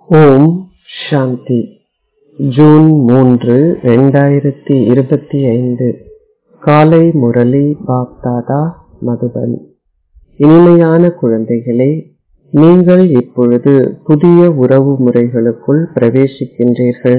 ஓம் சாந்தி June மூன்று ரெண்டாயிரத்தி இருபத்தி ஐந்து காலை முரளி பாப்தாதா மதுபன் இனிமையான குழந்தைகளே நீங்கள் இப்பொழுது புதிய உறவு முறைகளுக்குள் பிரவேசிக்கின்றீர்கள்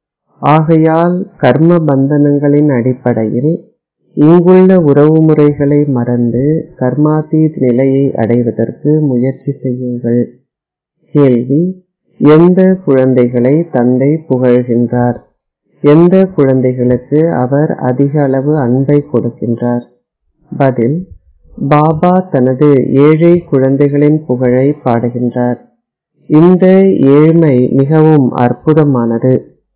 ஆகையால் கர்ம பந்தனங்களின் அடிப்படையில் இங்குள்ள உறவு முறைகளை மறந்து கர்மாதீத் நிலையை அடைவதற்கு முயற்சி செய்யுங்கள் கேள்வி எந்த குழந்தைகளை தந்தை புகழ்கின்றார் எந்த குழந்தைகளுக்கு அவர் அதிக அளவு அன்பை கொடுக்கின்றார் பதில் பாபா தனது ஏழை குழந்தைகளின் புகழை பாடுகின்றார் இந்த ஏழ்மை மிகவும் அற்புதமானது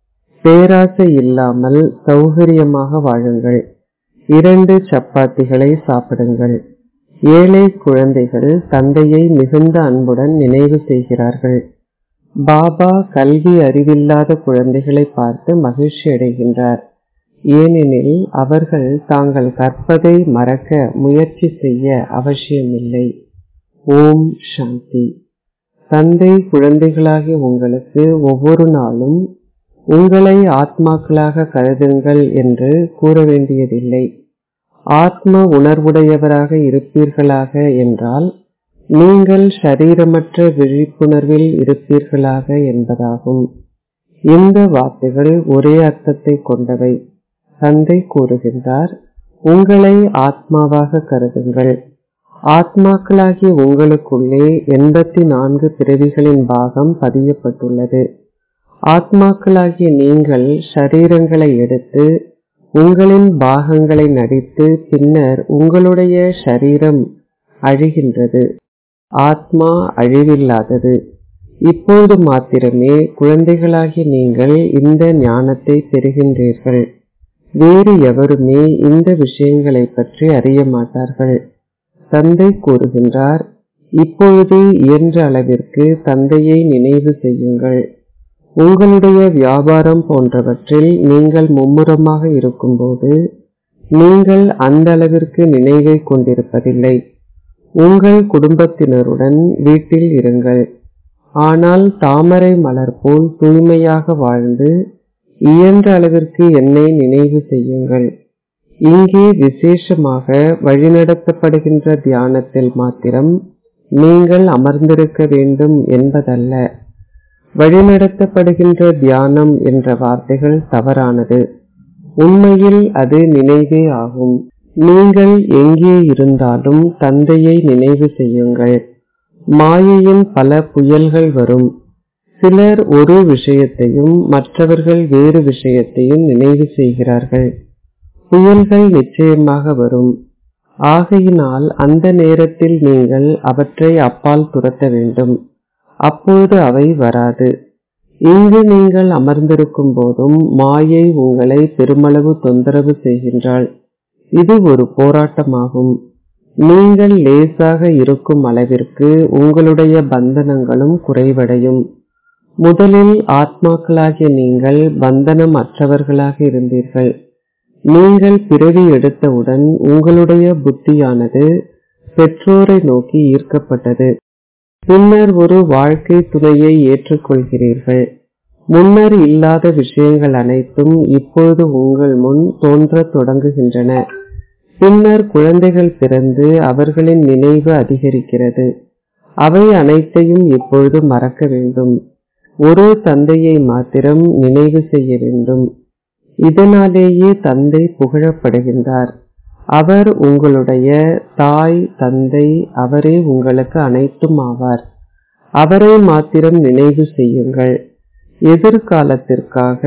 பேராசை இல்லாமல் சௌகரியமாக வாழுங்கள் இரண்டு சப்பாத்திகளை சாப்பிடுங்கள் ஏழை குழந்தைகள் தந்தையை மிகுந்த அன்புடன் நினைவு செய்கிறார்கள் பாபா கல்வி அறிவில்லாத குழந்தைகளை பார்த்து மகிழ்ச்சி அடைகின்றார் ஏனெனில் அவர்கள் தாங்கள் கற்பதை மறக்க முயற்சி செய்ய அவசியமில்லை ஓம் சாந்தி தந்தை குழந்தைகளாகிய உங்களுக்கு ஒவ்வொரு நாளும் உங்களை ஆத்மாக்களாக கருதுங்கள் என்று கூற வேண்டியதில்லை ஆத்ம உணர்வுடையவராக இருப்பீர்களாக என்றால் நீங்கள் ஷரீரமற்ற விழிப்புணர்வில் இருப்பீர்களாக என்பதாகும் இந்த வார்த்தைகள் ஒரே அர்த்தத்தை கொண்டவை தந்தை கூறுகின்றார் உங்களை ஆத்மாவாக கருதுங்கள் ஆத்மாக்களாகிய உங்களுக்குள்ளே எண்பத்தி நான்கு பிறவிகளின் பாகம் பதியப்பட்டுள்ளது ஆத்மாக்களாகிய நீங்கள் ஷரீரங்களை எடுத்து உங்களின் பாகங்களை நடித்து பின்னர் உங்களுடைய ஷரீரம் அழிகின்றது ஆத்மா அழிவில்லாதது இப்போது மாத்திரமே குழந்தைகளாகிய நீங்கள் இந்த ஞானத்தை பெறுகின்றீர்கள் வேறு எவருமே இந்த விஷயங்களை பற்றி அறிய மாட்டார்கள் தந்தை கூறுகின்றார் இப்பொழுது இயன்ற அளவிற்கு தந்தையை நினைவு செய்யுங்கள் உங்களுடைய வியாபாரம் போன்றவற்றில் நீங்கள் மும்முரமாக இருக்கும்போது நீங்கள் அந்த அளவிற்கு நினைவை கொண்டிருப்பதில்லை உங்கள் குடும்பத்தினருடன் வீட்டில் இருங்கள் ஆனால் தாமரை மலர் போல் தூய்மையாக வாழ்ந்து இயன்ற அளவிற்கு என்னை நினைவு செய்யுங்கள் இங்கே விசேஷமாக வழிநடத்தப்படுகின்ற தியானத்தில் மாத்திரம் நீங்கள் அமர்ந்திருக்க வேண்டும் என்பதல்ல வழிநடத்தப்படுகின்ற தியானம் என்ற வார்த்தைகள் தவறானது உண்மையில் அது நினைவே ஆகும் நீங்கள் எங்கே இருந்தாலும் தந்தையை நினைவு செய்யுங்கள் மாயையின் பல புயல்கள் வரும் சிலர் ஒரு விஷயத்தையும் மற்றவர்கள் வேறு விஷயத்தையும் நினைவு செய்கிறார்கள் புயல்கள் நிச்சயமாக வரும் ஆகையினால் அந்த நேரத்தில் நீங்கள் அவற்றை அப்பால் துரத்த வேண்டும் அப்போது அவை வராது இங்கு நீங்கள் அமர்ந்திருக்கும் போதும் மாயை உங்களை பெருமளவு தொந்தரவு செய்கின்றாள் இது ஒரு போராட்டமாகும் நீங்கள் லேசாக இருக்கும் அளவிற்கு உங்களுடைய பந்தனங்களும் குறைவடையும் முதலில் ஆத்மாக்களாகிய நீங்கள் பந்தனம் அற்றவர்களாக இருந்தீர்கள் நீங்கள் பிறவி எடுத்தவுடன் உங்களுடைய புத்தியானது பெற்றோரை நோக்கி ஈர்க்கப்பட்டது பின்னர் ஒரு வாழ்க்கை துணையை ஏற்றுக்கொள்கிறீர்கள் முன்னர் இல்லாத விஷயங்கள் அனைத்தும் இப்பொழுது உங்கள் முன் தோன்ற தொடங்குகின்றன பின்னர் குழந்தைகள் பிறந்து அவர்களின் நினைவு அதிகரிக்கிறது அவை அனைத்தையும் இப்பொழுது மறக்க வேண்டும் ஒரு தந்தையை மாத்திரம் நினைவு செய்ய வேண்டும் இதனாலேயே தந்தை புகழப்படுகின்றார் அவர் உங்களுடைய தாய் தந்தை அவரே உங்களுக்கு அனைத்தும் ஆவார் அவரை மாத்திரம் நினைவு செய்யுங்கள் எதிர்காலத்திற்காக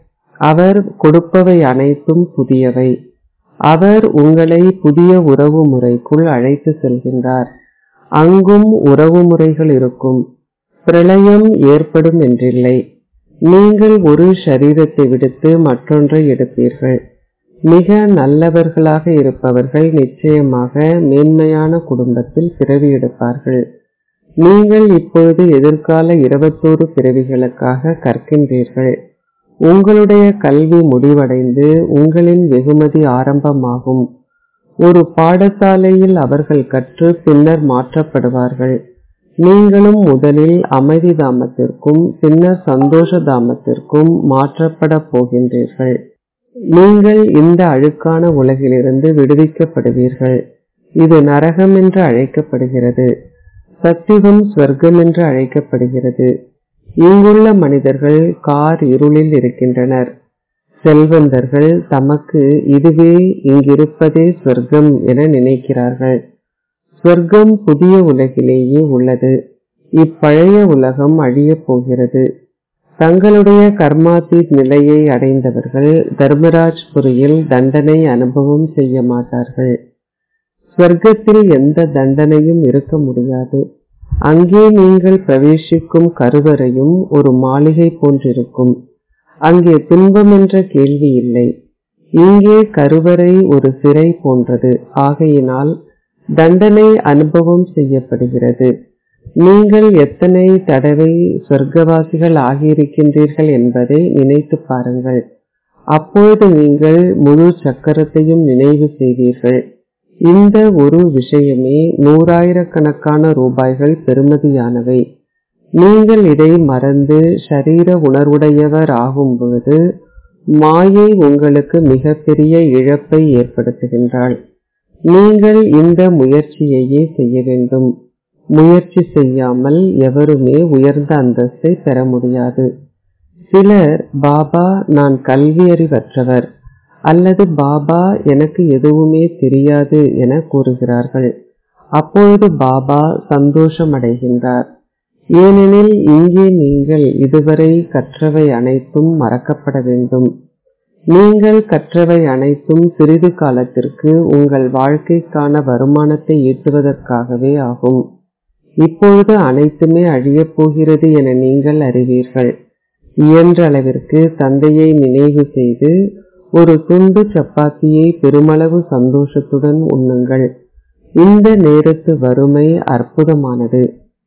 அவர் கொடுப்பவை அனைத்தும் புதியவை அவர் உங்களை புதிய உறவு முறைக்குள் அழைத்து செல்கின்றார் அங்கும் உறவு முறைகள் இருக்கும் பிரளயம் ஏற்படும் என்றில்லை நீங்கள் ஒரு சரீரத்தை விடுத்து மற்றொன்றை எடுப்பீர்கள் மிக நல்லவர்களாக இருப்பவர்கள் நிச்சயமாக மேன்மையான குடும்பத்தில் பிறவி எடுப்பார்கள் நீங்கள் இப்பொழுது எதிர்கால இருபத்தோரு பிறவிகளுக்காக கற்கின்றீர்கள் உங்களுடைய கல்வி முடிவடைந்து உங்களின் வெகுமதி ஆரம்பமாகும் ஒரு பாடசாலையில் அவர்கள் கற்று பின்னர் மாற்றப்படுவார்கள் நீங்களும் முதலில் அமைதி தாமத்திற்கும் பின்னர் சந்தோஷ தாமத்திற்கும் மாற்றப்பட போகின்றீர்கள் நீங்கள் இந்த அழுக்கான உலகிலிருந்து விடுவிக்கப்படுவீர்கள் இது நரகம் என்று அழைக்கப்படுகிறது சத்தியம் ஸ்வர்க்கம் என்று அழைக்கப்படுகிறது இங்குள்ள மனிதர்கள் கார் இருளில் இருக்கின்றனர் செல்வந்தர்கள் தமக்கு இதுவே இங்கிருப்பதே சொர்க்கம் என நினைக்கிறார்கள் சொர்க்கம் புதிய உலகிலேயே உள்ளது இப்பழைய உலகம் அழியப் போகிறது தங்களுடைய கர்மாத்தீத் நிலையை அடைந்தவர்கள் தர்மராஜ் புரியில் தண்டனை அனுபவம் செய்ய மாட்டார்கள் ஸ்வர்க்கத்தில் எந்த தண்டனையும் இருக்க முடியாது அங்கே நீங்கள் பிரவேசிக்கும் கருவறையும் ஒரு மாளிகை போன்றிருக்கும் அங்கே துன்பம் என்ற கேள்வி இல்லை இங்கே கருவறை ஒரு சிறை போன்றது ஆகையினால் தண்டனை அனுபவம் செய்யப்படுகிறது நீங்கள் எத்தனை தடவை சொர்க்கவாசிகள் ஆகியிருக்கின்றீர்கள் என்பதை நினைத்து பாருங்கள் அப்பொழுது நீங்கள் முழு சக்கரத்தையும் நினைவு செய்வீர்கள் இந்த ஒரு விஷயமே நூறாயிரக்கணக்கான ரூபாய்கள் பெறுமதியானவை நீங்கள் இதை மறந்து ஷரீர உணர்வுடையவர் ஆகும் பொழுது மாயை உங்களுக்கு மிகப்பெரிய இழப்பை ஏற்படுத்துகின்றாள் நீங்கள் இந்த முயற்சியையே செய்ய வேண்டும் முயற்சி செய்யாமல் எவருமே உயர்ந்த அந்தஸ்தை பெற முடியாது சிலர் பாபா நான் கல்வியறிவற்றவர் அல்லது பாபா எனக்கு எதுவுமே தெரியாது என கூறுகிறார்கள் அப்பொழுது பாபா சந்தோஷம் அடைகின்றார் ஏனெனில் இங்கே நீங்கள் இதுவரை கற்றவை அனைத்தும் மறக்கப்பட வேண்டும் நீங்கள் கற்றவை அனைத்தும் சிறிது காலத்திற்கு உங்கள் வாழ்க்கைக்கான வருமானத்தை ஈட்டுவதற்காகவே ஆகும் இப்பொழுது அனைத்துமே அழியப் போகிறது என நீங்கள் அறிவீர்கள் இயன்ற அளவிற்கு தந்தையை நினைவு செய்து ஒரு துண்டு சப்பாத்தியை பெருமளவு சந்தோஷத்துடன் உண்ணுங்கள் இந்த நேரத்து வறுமை அற்புதமானது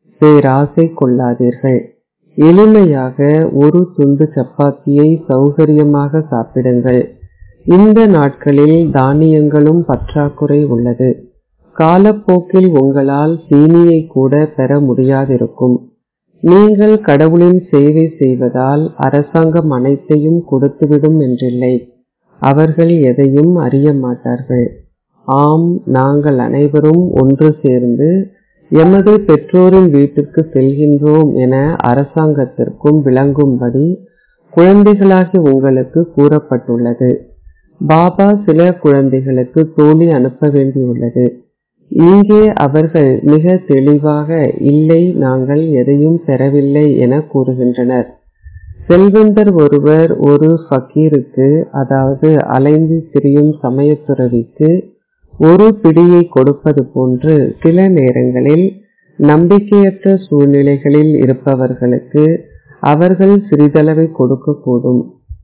பேராசை கொள்ளாதீர்கள் எளிமையாக ஒரு துண்டு சப்பாத்தியை சௌகரியமாக சாப்பிடுங்கள் இந்த நாட்களில் தானியங்களும் பற்றாக்குறை உள்ளது காலப்போக்கில் உங்களால் சீனியை கூட பெற முடியாதிருக்கும் நீங்கள் கடவுளின் சேவை செய்வதால் அரசாங்கம் அனைத்தையும் கொடுத்துவிடும் என்றில்லை அவர்கள் எதையும் அறிய மாட்டார்கள் ஆம் நாங்கள் அனைவரும் ஒன்று சேர்ந்து எமது பெற்றோரின் வீட்டுக்கு செல்கின்றோம் என அரசாங்கத்திற்கும் விளங்கும்படி குழந்தைகளாகி உங்களுக்கு கூறப்பட்டுள்ளது பாபா சில குழந்தைகளுக்கு தோழி அனுப்ப வேண்டியுள்ளது இங்கே அவர்கள் மிக தெளிவாக இல்லை நாங்கள் எதையும் பெறவில்லை என கூறுகின்றனர் செல்வந்தர் ஒருவர் ஒரு ஃபக்கீருக்கு அதாவது அலைந்து திரியும் சமயத்துறவிக்கு ஒரு பிடியை கொடுப்பது போன்று சில நேரங்களில் நம்பிக்கையற்ற சூழ்நிலைகளில் இருப்பவர்களுக்கு அவர்கள் சிறிதளவை கொடுக்கக்கூடும்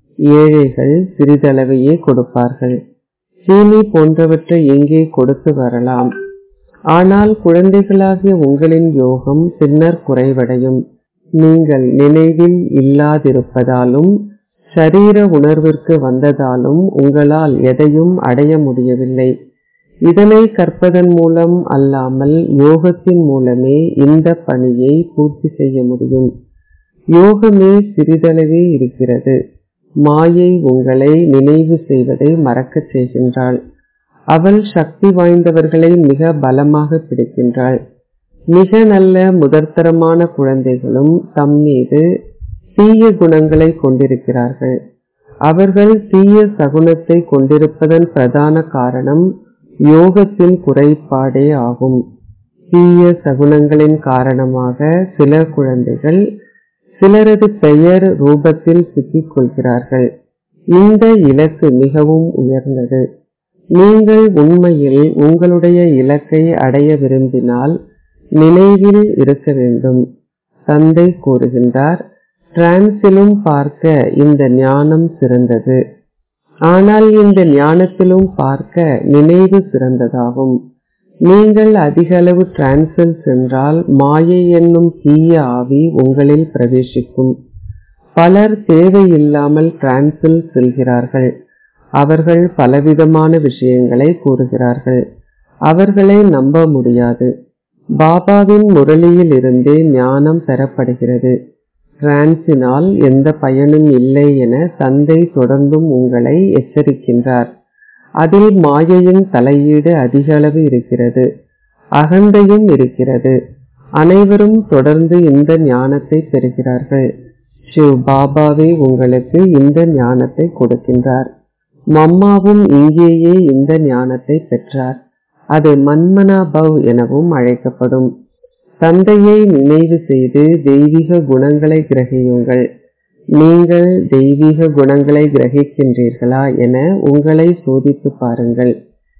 ஏழைகள் சிறிதளவையே கொடுப்பார்கள் சீனி போன்றவற்றை இங்கே கொடுத்து வரலாம் ஆனால் குழந்தைகளாகிய உங்களின் யோகம் பின்னர் குறைவடையும் நீங்கள் நினைவில் இல்லாதிருப்பதாலும் ஷரீர உணர்விற்கு வந்ததாலும் உங்களால் எதையும் அடைய முடியவில்லை இதனை கற்பதன் மூலம் அல்லாமல் யோகத்தின் மூலமே இந்த பணியை பூர்த்தி செய்ய முடியும் யோகமே சிறிதளவே இருக்கிறது மாயை உங்களை நினைவு செய்வதை மறக்கச் செய்கின்றாள் அவள் சக்தி வாய்ந்தவர்களை மிக பலமாக பிடிக்கின்றாள் மிக நல்ல முதற்தரமான குழந்தைகளும் தம் மீது தீய குணங்களை கொண்டிருக்கிறார்கள் அவர்கள் தீய சகுனத்தை கொண்டிருப்பதன் பிரதான காரணம் யோகத்தின் குறைபாடே ஆகும் தீய சகுனங்களின் காரணமாக சில குழந்தைகள் சிலரது பெயர் ரூபத்தில் சிக்கிக் கொள்கிறார்கள் இந்த இலக்கு மிகவும் உயர்ந்தது நீங்கள் உண்மையில் உங்களுடைய இலக்கை அடைய விரும்பினால் நினைவில் இருக்க வேண்டும் தந்தை கூறுகின்றார் டிரான்ஸிலும் பார்க்க இந்த ஞானம் சிறந்தது ஆனால் இந்த ஞானத்திலும் பார்க்க நினைவு சிறந்ததாகும் நீங்கள் அதிக அளவு டிரான்ஸில் சென்றால் மாயை என்னும் தீய ஆவி உங்களில் பிரவேசிக்கும் பலர் தேவையில்லாமல் டிரான்ஸில் செல்கிறார்கள் அவர்கள் பலவிதமான விஷயங்களை கூறுகிறார்கள் அவர்களை நம்ப முடியாது பாபாவின் முரளியில் இருந்தே ஞானம் பெறப்படுகிறது டிரான்சினால் எந்த பயனும் இல்லை என தந்தை தொடர்ந்தும் உங்களை எச்சரிக்கின்றார் அதில் மாயையின் தலையீடு அதிக அளவு இருக்கிறது அகந்தையும் இருக்கிறது அனைவரும் தொடர்ந்து இந்த ஞானத்தை பெறுகிறார்கள் சிவ் பாபாவே உங்களுக்கு இந்த ஞானத்தை கொடுக்கின்றார் மம்மாவும் இங்கேயே இந்த ஞானத்தை பெற்றார் அது மன்மனாபவ் எனவும் அழைக்கப்படும் தந்தையை நினைவு செய்து தெய்வீக குணங்களை கிரகியுங்கள் நீங்கள் தெய்வீக குணங்களை கிரகிக்கின்றீர்களா என உங்களை சோதித்து பாருங்கள்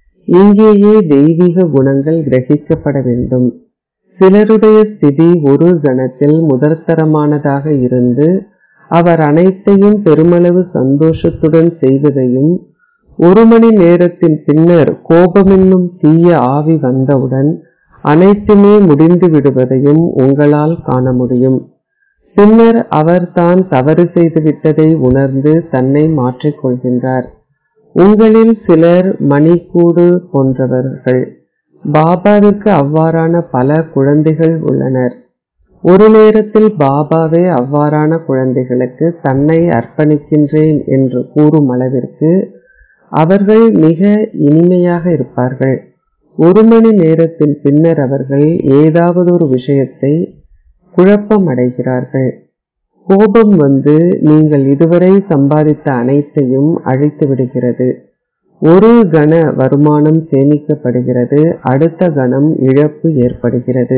இங்கேயே தெய்வீக குணங்கள் கிரகிக்கப்பட வேண்டும் சிலருடைய ஸ்திதி ஒரு கணத்தில் முதற்தரமானதாக இருந்து அவர் அனைத்தையும் பெருமளவு சந்தோஷத்துடன் செய்வதையும் ஒரு மணி நேரத்தின் பின்னர் கோபமென்னும் தீய ஆவி வந்தவுடன் அனைத்துமே முடிந்து விடுவதையும் உங்களால் காண முடியும் பின்னர் அவர் தான் தவறு செய்து விட்டதை உணர்ந்து தன்னை மாற்றிக்கொள்கின்றார் உங்களில் சிலர் மணிக்கூடு போன்றவர்கள் பாபாவிற்கு அவ்வாறான பல குழந்தைகள் உள்ளனர் ஒரு நேரத்தில் பாபாவே அவ்வாறான குழந்தைகளுக்கு தன்னை அர்ப்பணிக்கின்றேன் என்று கூறும் அளவிற்கு அவர்கள் மிக இனிமையாக இருப்பார்கள் ஒரு மணி நேரத்தின் பின்னர் அவர்கள் ஏதாவது ஒரு விஷயத்தை குழப்பம் அடைகிறார்கள் கோபம் வந்து நீங்கள் இதுவரை சம்பாதித்த அனைத்தையும் அழித்து விடுகிறது ஒரு கண வருமானம் சேமிக்கப்படுகிறது அடுத்த கணம் இழப்பு ஏற்படுகிறது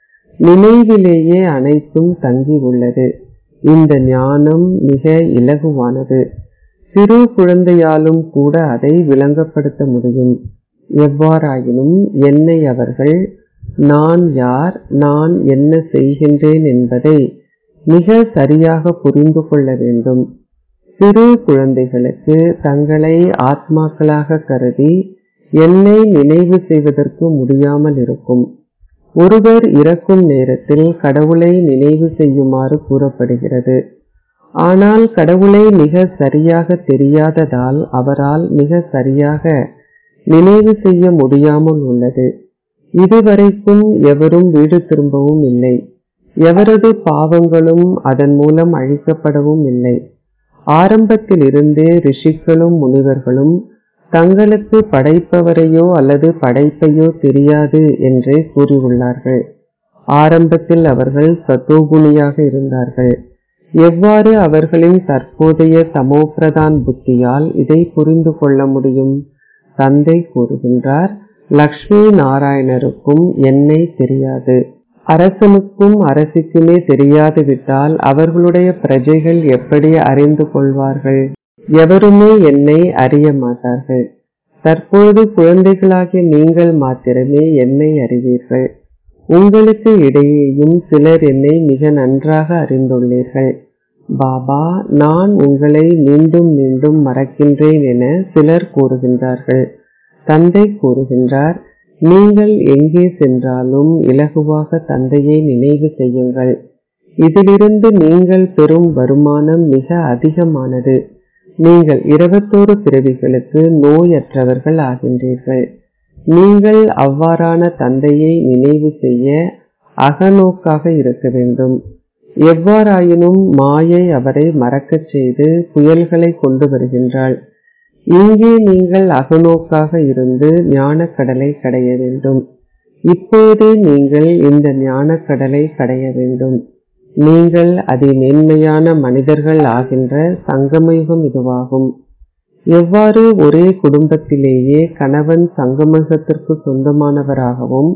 நினைவிலேயே அனைத்தும் தங்கி உள்ளது இந்த ஞானம் மிக இலகுவானது சிறு குழந்தையாலும் கூட அதை விளங்கப்படுத்த முடியும் எவ்வாறாயினும் என்னை அவர்கள் நான் யார் நான் என்ன செய்கின்றேன் என்பதை மிக சரியாக புரிந்து கொள்ள வேண்டும் சிறு குழந்தைகளுக்கு தங்களை ஆத்மாக்களாக கருதி என்னை நினைவு செய்வதற்கு முடியாமல் இருக்கும் ஒருவர் இறக்கும் நேரத்தில் கடவுளை நினைவு செய்யுமாறு கூறப்படுகிறது ஆனால் கடவுளை மிக சரியாக தெரியாததால் அவரால் மிக சரியாக நினைவு செய்ய முடியாமல் உள்ளது இதுவரைக்கும் எவரும் வீடு திரும்பவும் இல்லை எவரது பாவங்களும் அதன் மூலம் அழிக்கப்படவும் இல்லை ஆரம்பத்தில் இருந்தே ரிஷிகளும் முனிவர்களும் தங்களுக்கு படைப்பவரையோ அல்லது படைப்பையோ தெரியாது என்றே கூறியுள்ளார்கள் ஆரம்பத்தில் அவர்கள் சத்தோகுணியாக இருந்தார்கள் எவ்வாறு அவர்களின் தற்போதைய தமோபிரதான் புத்தியால் இதை புரிந்து கொள்ள முடியும் தந்தை கூறுகின்றார் லக்ஷ்மி நாராயணருக்கும் என்னை தெரியாது அரசனுக்கும் அரசிக்குமே தெரியாது விட்டால் அவர்களுடைய பிரஜைகள் எப்படி அறிந்து கொள்வார்கள் எவருமே என்னை அறிய மாட்டார்கள் தற்பொழுது குழந்தைகளாகிய நீங்கள் மாத்திரமே என்னை அறிவீர்கள் உங்களுக்கு இடையேயும் சிலர் என்னை மிக நன்றாக அறிந்துள்ளீர்கள் பாபா நான் உங்களை மீண்டும் மீண்டும் மறக்கின்றேன் என சிலர் கூறுகின்றார்கள் தந்தை கூறுகின்றார் நீங்கள் எங்கே சென்றாலும் இலகுவாக தந்தையை நினைவு செய்யுங்கள் இதிலிருந்து நீங்கள் பெறும் வருமானம் மிக அதிகமானது நீங்கள் இருபத்தோரு பிறவிகளுக்கு நோயற்றவர்கள் ஆகின்றீர்கள் நீங்கள் அவ்வாறான தந்தையை நினைவு செய்ய அகநோக்காக இருக்க வேண்டும் எவ்வாறாயினும் மாயை அவரை மறக்கச் செய்து புயல்களை கொண்டு வருகின்றாள் இங்கே நீங்கள் அகநோக்காக இருந்து ஞானக்கடலை கடைய வேண்டும் இப்போதே நீங்கள் இந்த ஞானக்கடலை கடைய வேண்டும் நீங்கள் அதிமென்மையான மனிதர்கள் ஆகின்ற சங்கமயுகம் இதுவாகும் எவ்வாறு ஒரே குடும்பத்திலேயே கணவன் சங்கமயுகத்திற்கு சொந்தமானவராகவும்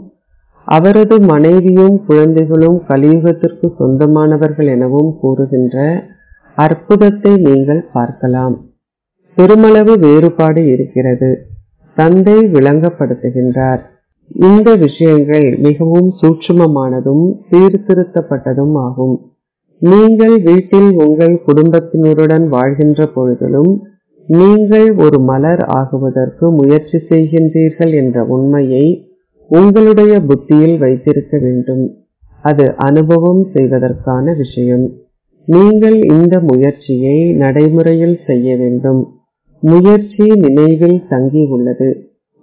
அவரது மனைவியும் குழந்தைகளும் கலியுகத்திற்கு சொந்தமானவர்கள் எனவும் கூறுகின்ற அற்புதத்தை நீங்கள் பார்க்கலாம் பெருமளவு வேறுபாடு இருக்கிறது தந்தை விளங்கப்படுத்துகின்றார் இந்த விஷயங்கள் மிகவும் சூட்சுமமானதும் சீர்திருத்தப்பட்டதும் ஆகும் நீங்கள் வீட்டில் உங்கள் குடும்பத்தினருடன் வாழ்கின்ற பொழுதிலும் நீங்கள் ஒரு மலர் ஆகுவதற்கு முயற்சி செய்கின்றீர்கள் என்ற உண்மையை உங்களுடைய புத்தியில் வைத்திருக்க வேண்டும் அது அனுபவம் செய்வதற்கான விஷயம் நீங்கள் இந்த முயற்சியை நடைமுறையில் செய்ய வேண்டும் முயற்சி நினைவில் தங்கி உள்ளது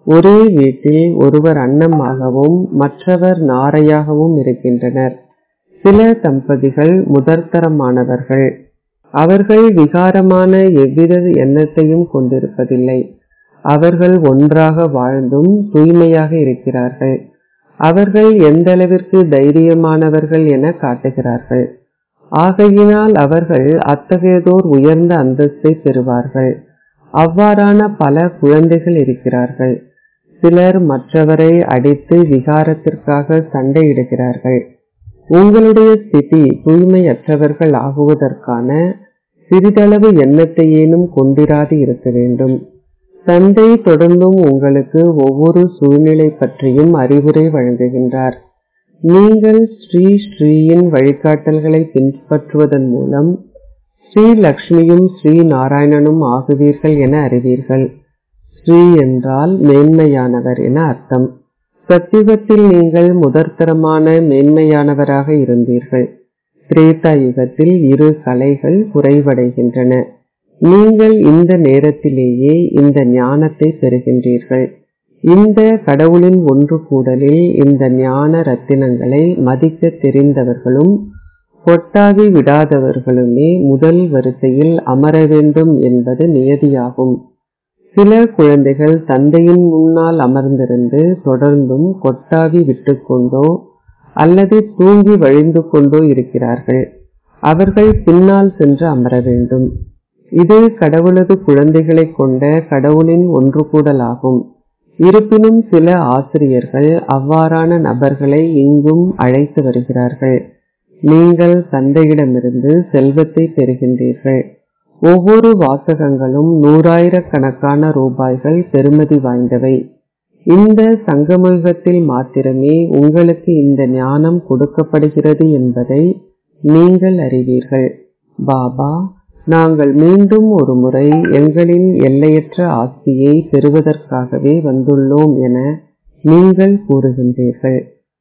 ஒரே வீட்டில் ஒருவர் அன்னமாகவும் மற்றவர் நாரையாகவும் இருக்கின்றனர் சில தம்பதிகள் முதற்தரமானவர்கள் அவர்கள் விகாரமான எவ்வித எண்ணத்தையும் கொண்டிருப்பதில்லை அவர்கள் ஒன்றாக வாழ்ந்தும் தூய்மையாக இருக்கிறார்கள் அவர்கள் எந்த அளவிற்கு தைரியமானவர்கள் என காட்டுகிறார்கள் ஆகையினால் அவர்கள் அத்தகையதோர் உயர்ந்த அந்தஸ்தை பெறுவார்கள் அவ்வாறான பல குழந்தைகள் இருக்கிறார்கள் சிலர் மற்றவரை அடித்து விகாரத்திற்காக சண்டையிடுகிறார்கள் உங்களுடைய ஸ்திதி தூய்மையற்றவர்கள் ஆகுவதற்கான சிறிதளவு எண்ணத்தையேனும் கொண்டிராது இருக்க வேண்டும் தந்தை தொடர்ந்தும் உங்களுக்கு ஒவ்வொரு சூழ்நிலை பற்றியும் அறிவுரை வழங்குகின்றார் நீங்கள் ஸ்ரீ ஸ்ரீயின் வழிகாட்டல்களை பின்பற்றுவதன் மூலம் ஸ்ரீ லக்ஷ்மியும் ஸ்ரீ நாராயணனும் ஆகுவீர்கள் என அறிவீர்கள் ஸ்ரீ என்றால் மேன்மையானவர் என அர்த்தம் சத்தியுகத்தில் நீங்கள் முதற்தரமான மேன்மையானவராக இருந்தீர்கள் திரேதா யுகத்தில் இரு கலைகள் குறைவடைகின்றன நீங்கள் இந்த நேரத்திலேயே இந்த ஞானத்தை பெறுகின்றீர்கள் இந்த கடவுளின் ஒன்று கூடலில் இந்த ஞான ரத்தினங்களை மதிக்க தெரிந்தவர்களும் கொட்டாவி விடாதவர்களுமே முதல் வரிசையில் அமர வேண்டும் என்பது நியதியாகும் சில குழந்தைகள் தந்தையின் முன்னால் அமர்ந்திருந்து தொடர்ந்தும் கொட்டாவி விட்டுக்கொண்டோ அல்லது தூங்கி வழிந்து கொண்டோ இருக்கிறார்கள் அவர்கள் பின்னால் சென்று அமர வேண்டும் இது கடவுளது குழந்தைகளை கொண்ட கடவுளின் ஒன்று கூடலாகும் இருப்பினும் சில ஆசிரியர்கள் அவ்வாறான நபர்களை இங்கும் அழைத்து வருகிறார்கள் நீங்கள் தந்தையிடமிருந்து செல்வத்தை பெறுகின்றீர்கள் ஒவ்வொரு வாசகங்களும் நூறாயிரக்கணக்கான ரூபாய்கள் பெறுமதி வாய்ந்தவை இந்த சங்கமயுகத்தில் மாத்திரமே உங்களுக்கு இந்த ஞானம் கொடுக்கப்படுகிறது என்பதை நீங்கள் அறிவீர்கள் பாபா நாங்கள் மீண்டும் ஒரு முறை எங்களின் எல்லையற்ற ஆஸ்தியை பெறுவதற்காகவே வந்துள்ளோம் என நீங்கள் கூறுகின்றீர்கள்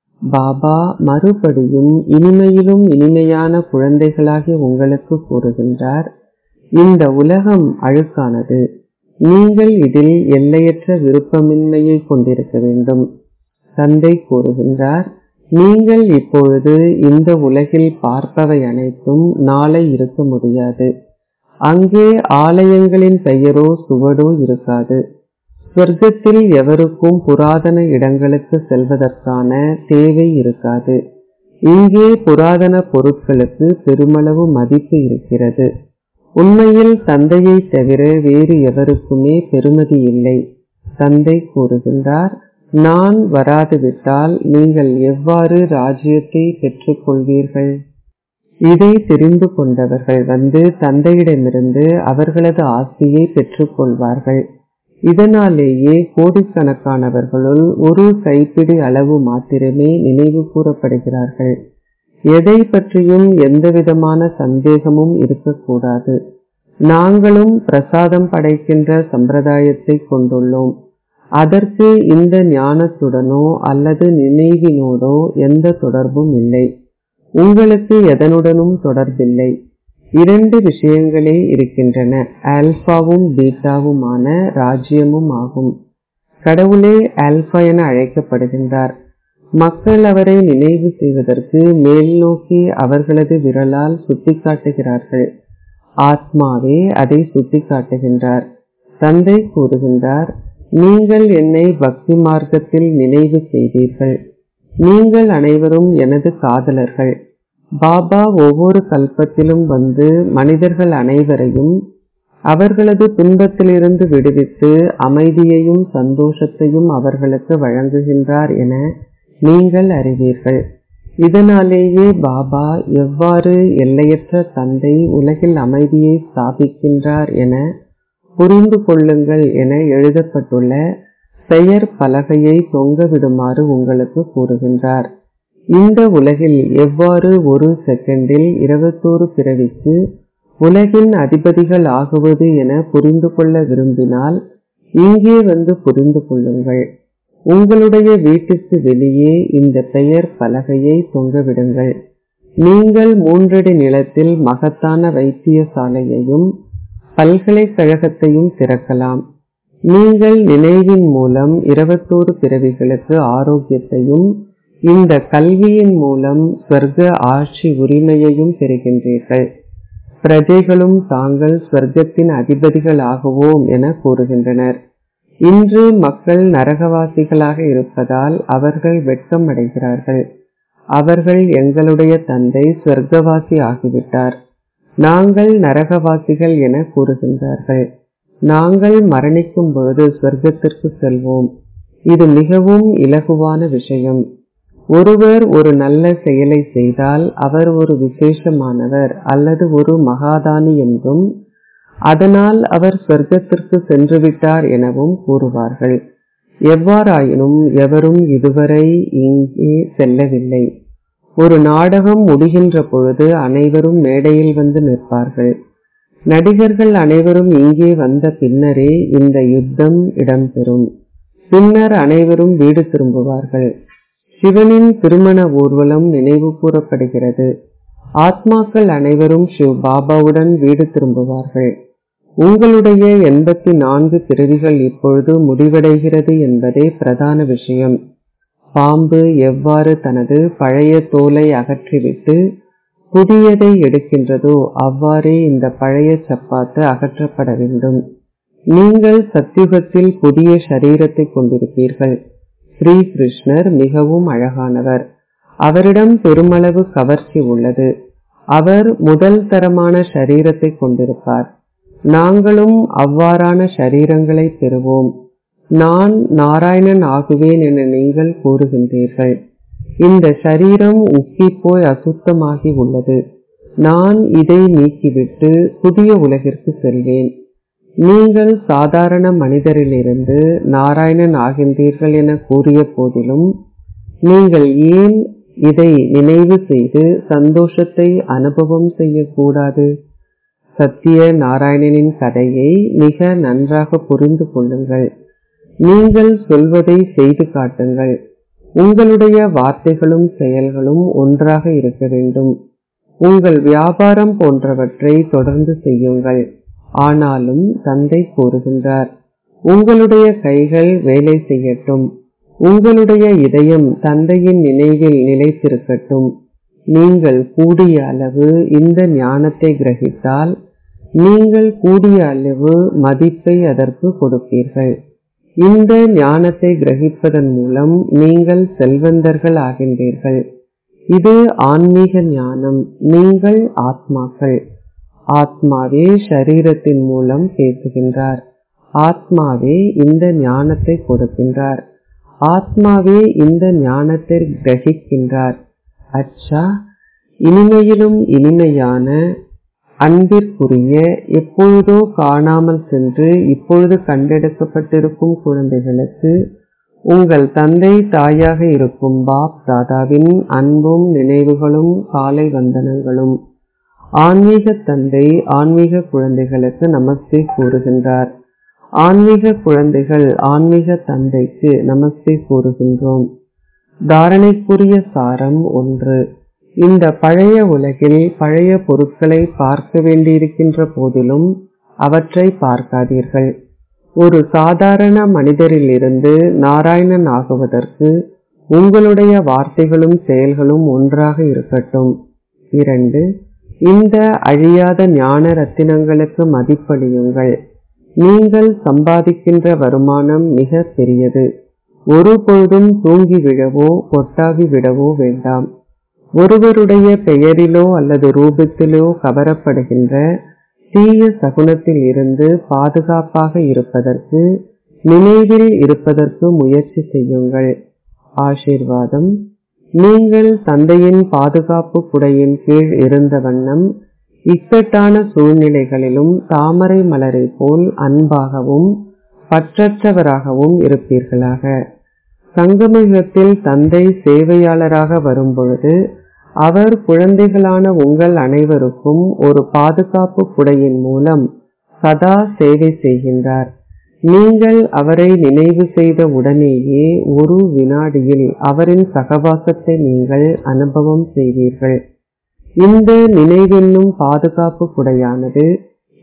பாபா மறுபடியும் இனிமையிலும் இனிமையான குழந்தைகளாகிய உங்களுக்கு கூறுகின்றார் இந்த உலகம் அழுக்கானது நீங்கள் இதில் எல்லையற்ற விருப்பமின்மையை கொண்டிருக்க வேண்டும் தந்தை கூறுகின்றார் நீங்கள் இப்பொழுது இந்த உலகில் பார்ப்பவை அனைத்தும் நாளை இருக்க முடியாது அங்கே ஆலயங்களின் பெயரோ சுவடோ இருக்காது சொர்க்கத்தில் எவருக்கும் புராதன இடங்களுக்கு செல்வதற்கான தேவை இருக்காது இங்கே புராதன பொருட்களுக்கு பெருமளவு மதிப்பு இருக்கிறது உண்மையில் தந்தையை தவிர வேறு எவருக்குமே பெருமதி இல்லை தந்தை கூறுகின்றார் நான் வராதுவிட்டால் நீங்கள் எவ்வாறு ராஜ்யத்தை பெற்றுக்கொள்வீர்கள் இதை தெரிந்து கொண்டவர்கள் வந்து தந்தையிடமிருந்து அவர்களது ஆஸ்தியை பெற்றுக்கொள்வார்கள் இதனாலேயே கோடிக்கணக்கானவர்களுள் ஒரு கைப்பிடி அளவு மாத்திரமே நினைவு கூறப்படுகிறார்கள் எதை பற்றியும் எந்தவிதமான சந்தேகமும் இருக்கக்கூடாது நாங்களும் பிரசாதம் படைக்கின்ற சம்பிரதாயத்தை கொண்டுள்ளோம் அதற்கு இந்த ஞானத்துடனோ அல்லது நினைவினோடோ எந்த தொடர்பும் இல்லை உங்களுக்கு எதனுடனும் தொடர்பில்லை இரண்டு விஷயங்களே இருக்கின்றன ஆல்பாவும் பீட்டாவுமான ராஜ்யமும் ஆகும் கடவுளே ஆல்பா என அழைக்கப்படுகின்றார் மக்கள் அவரை நினைவு செய்வதற்கு மேல் நோக்கி அவர்களது விரலால் சுட்டிக்காட்டுகிறார்கள் ஆத்மாவே அதை சுட்டிக்காட்டுகின்றார் தந்தை கூறுகின்றார் நீங்கள் என்னை பக்தி மார்க்கத்தில் நினைவு செய்தீர்கள் நீங்கள் அனைவரும் எனது காதலர்கள் பாபா ஒவ்வொரு கல்பத்திலும் வந்து மனிதர்கள் அனைவரையும் அவர்களது துன்பத்திலிருந்து விடுவித்து அமைதியையும் சந்தோஷத்தையும் அவர்களுக்கு வழங்குகின்றார் என நீங்கள் அறிவீர்கள் இதனாலேயே பாபா எவ்வாறு எல்லையற்ற தந்தை உலகில் அமைதியை ஸ்தாபிக்கின்றார் என புரிந்து கொள்ளுங்கள் என எழுதப்பட்டுள்ள பெயர் பலகையை தொங்கவிடுமாறு உங்களுக்கு கூறுகின்றார் இந்த உலகில் எவ்வாறு ஒரு செகண்டில் இருபத்தோரு பிறவிக்கு உலகின் அதிபதிகள் ஆகுவது என புரிந்து கொள்ள விரும்பினால் இங்கே வந்து புரிந்து கொள்ளுங்கள் உங்களுடைய வீட்டுக்கு வெளியே இந்த பெயர் பலகையை தொங்கவிடுங்கள் நீங்கள் மூன்றடி நிலத்தில் மகத்தான வைத்தியசாலையையும் பல்கலைக்கழகத்தையும் திறக்கலாம் நீங்கள் நினைவின் மூலம் இருபத்தோரு பிறவிகளுக்கு ஆரோக்கியத்தையும் இந்த கல்வியின் மூலம் ஸ்வர்க்க ஆட்சி உரிமையையும் பெறுகின்றீர்கள் பிரஜைகளும் தாங்கள் ஸ்வர்க்கத்தின் அதிபதிகள் ஆகுவோம் என கூறுகின்றனர் இன்று மக்கள் நரகவாசிகளாக இருப்பதால் அவர்கள் வெட்கம் அடைகிறார்கள் அவர்கள் எங்களுடைய தந்தை ஸ்வர்க்கவாசி ஆகிவிட்டார் நாங்கள் நரகவாசிகள் என கூறுகின்றார்கள் நாங்கள் மரணிக்கும் பொழுது ஸ்வர்க்கத்திற்கு செல்வோம் இது மிகவும் இலகுவான விஷயம் ஒருவர் ஒரு நல்ல செயலை செய்தால் அவர் ஒரு விசேஷமானவர் அல்லது ஒரு மகாதானி என்றும் அதனால் அவர் சொர்க்கத்திற்கு சென்றுவிட்டார் எனவும் கூறுவார்கள் எவ்வாறாயினும் எவரும் இதுவரை இங்கே செல்லவில்லை ஒரு நாடகம் முடிகின்ற பொழுது அனைவரும் மேடையில் வந்து நிற்பார்கள் நடிகர்கள் அனைவரும் இங்கே வந்த பின்னரே இந்த யுத்தம் இடம்பெறும் பின்னர் அனைவரும் வீடு திரும்புவார்கள் சிவனின் திருமண ஊர்வலம் நினைவு கூறப்படுகிறது ஆத்மாக்கள் அனைவரும் சிவ் பாபாவுடன் வீடு திரும்புவார்கள் உங்களுடைய எண்பத்தி நான்கு பிறவிகள் இப்பொழுது முடிவடைகிறது என்பதே பிரதான விஷயம் பாம்பு எவ்வாறு தனது பழைய தோலை அகற்றிவிட்டு புதியதை எடுக்கின்றதோ அவ்வாறே இந்த பழைய சப்பாத்து அகற்றப்பட வேண்டும் நீங்கள் சத்தியுகத்தில் புதிய சரீரத்தை கொண்டிருப்பீர்கள் ஸ்ரீ கிருஷ்ணர் மிகவும் அழகானவர் அவரிடம் பெருமளவு கவர்ச்சி உள்ளது அவர் முதல் தரமான ஷரீரத்தை கொண்டிருப்பார் நாங்களும் அவ்வாறான ஷரீரங்களை பெறுவோம் நான் நாராயணன் ஆகுவேன் என நீங்கள் கூறுகின்றீர்கள் இந்த ஷரீரம் உக்கி போய் அசுத்தமாகி உள்ளது நான் இதை நீக்கிவிட்டு புதிய உலகிற்கு செல்வேன் நீங்கள் சாதாரண மனிதரிலிருந்து நாராயணன் ஆகின்றீர்கள் என கூறிய போதிலும் நீங்கள் ஏன் இதை நினைவு செய்து சந்தோஷத்தை அனுபவம் செய்யக்கூடாது சத்திய நாராயணனின் கதையை மிக நன்றாக புரிந்து கொள்ளுங்கள் நீங்கள் சொல்வதை செய்து காட்டுங்கள் உங்களுடைய வார்த்தைகளும் செயல்களும் ஒன்றாக இருக்க வேண்டும் உங்கள் வியாபாரம் போன்றவற்றை தொடர்ந்து செய்யுங்கள் ஆனாலும் தந்தை கூறுகின்றார் உங்களுடைய கைகள் வேலை செய்யட்டும் உங்களுடைய இதயம் தந்தையின் நினைவில் நிலைத்திருக்கட்டும் நீங்கள் கூடிய அளவு இந்த ஞானத்தை கிரகித்தால் நீங்கள் கூடிய அளவு மதிப்பை அதற்கு கொடுப்பீர்கள் இந்த ஞானத்தை கிரகிப்பதன் மூலம் நீங்கள் செல்வந்தர்கள் ஆகின்றீர்கள் இது ஆன்மீக ஞானம் நீங்கள் ஆத்மாக்கள் ஆத்மாவே ஷரீரத்தின் மூலம் பேசுகின்றார் ஆத்மாவே இந்த ஞானத்தை கொடுக்கின்றார் ஆத்மாவே இந்த ஞானத்தை கிரகிக்கின்றார் அச்சா இனிமையிலும் இனிமையான அன்பிற்குரிய எப்பொழுதோ காணாமல் சென்று இப்பொழுது கண்டெடுக்கப்பட்டிருக்கும் குழந்தைகளுக்கு உங்கள் தந்தை தாயாக இருக்கும் பாப் தாதாவின் அன்பும் நினைவுகளும் காலை வந்தனங்களும் ஆன்மீக தந்தை ஆன்மீக குழந்தைகளுக்கு நமஸ்தே கூறுகின்றார் ஆன்மீக குழந்தைகள் ஆன்மீக தந்தைக்கு நமஸ்தே கூறுகின்றோம் தாரணைக்குரிய சாரம் ஒன்று இந்த பழைய உலகில் பழைய பொருட்களை பார்க்க வேண்டியிருக்கின்ற போதிலும் அவற்றை பார்க்காதீர்கள் ஒரு சாதாரண மனிதரிலிருந்து நாராயணன் ஆகுவதற்கு உங்களுடைய வார்த்தைகளும் செயல்களும் ஒன்றாக இருக்கட்டும் இரண்டு இந்த அழியாத ஞான ரத்தினங்களுக்கு மதிப்பளியுங்கள் நீங்கள் சம்பாதிக்கின்ற வருமானம் மிக பெரியது ஒருபொழுதும் தூங்கி விழவோ கொட்டாவி விடவோ வேண்டாம் ஒருவருடைய பெயரிலோ அல்லது ரூபத்திலோ கவரப்படுகின்ற தீய சகுனத்தில் இருந்து பாதுகாப்பாக இருப்பதற்கு நினைவில் இருப்பதற்கு முயற்சி செய்யுங்கள் ஆசீர்வாதம் நீங்கள் தந்தையின் பாதுகாப்பு குடையின் கீழ் இருந்த வண்ணம் இக்கட்டான சூழ்நிலைகளிலும் தாமரை மலரை போல் அன்பாகவும் பற்றற்றவராகவும் இருப்பீர்களாக சங்கமயுகத்தில் தந்தை சேவையாளராக வரும்பொழுது அவர் குழந்தைகளான உங்கள் அனைவருக்கும் ஒரு பாதுகாப்பு குடையின் மூலம் சதா சேவை செய்கின்றார் நீங்கள் அவரை நினைவு செய்த உடனேயே ஒரு வினாடியில் அவரின் சகவாசத்தை நீங்கள் அனுபவம் செய்வீர்கள் இந்த நினைவென்னும் பாதுகாப்பு குடையானது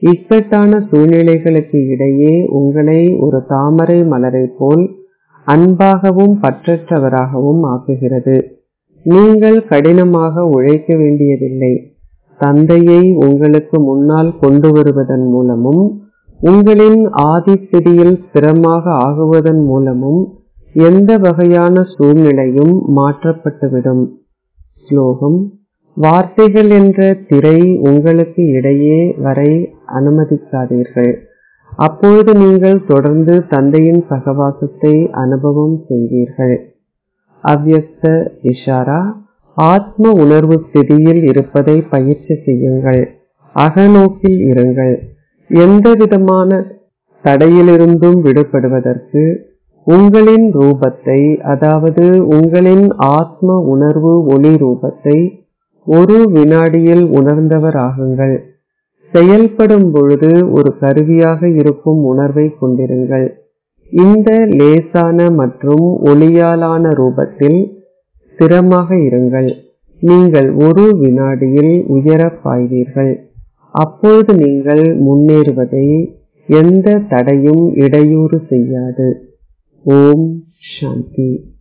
இக்கட்டான சூழ்நிலைகளுக்கு இடையே உங்களை ஒரு தாமரை மலரை போல் அன்பாகவும் பற்றற்றவராகவும் ஆக்குகிறது நீங்கள் கடினமாக உழைக்க வேண்டியதில்லை தந்தையை உங்களுக்கு முன்னால் கொண்டு வருவதன் மூலமும் உங்களின் ஆதிஸ்திதியில் ஸ்திரமாக ஆகுவதன் மூலமும் எந்த வகையான சூழ்நிலையும் மாற்றப்பட்டுவிடும் ஸ்லோகம் வார்த்தைகள் என்ற திரை உங்களுக்கு இடையே வரை அனுமதிக்காதீர்கள் அப்பொழுது நீங்கள் தொடர்ந்து தந்தையின் சகவாசத்தை அனுபவம் செய்வீர்கள் அவ்யக்த இஷாரா ஆத்ம உணர்வு ஸ்திதியில் இருப்பதை பயிற்சி செய்யுங்கள் அகநோக்கில் இருங்கள் எந்த விதமான தடையிலிருந்தும் விடுபடுவதற்கு உங்களின் ரூபத்தை அதாவது உங்களின் ஆத்ம உணர்வு ஒளி ரூபத்தை ஒரு வினாடியில் உணர்ந்தவர் ஆகுங்கள் செயல்படும் பொழுது ஒரு கருவியாக இருக்கும் உணர்வை கொண்டிருங்கள் இந்த லேசான மற்றும் ஒளியாலான ரூபத்தில் ஸ்திரமாக இருங்கள் நீங்கள் ஒரு வினாடியில் உயர பாய்வீர்கள் அப்பொழுது நீங்கள் முன்னேறுவதை எந்த தடையும் இடையூறு செய்யாது ஓம் சாந்தி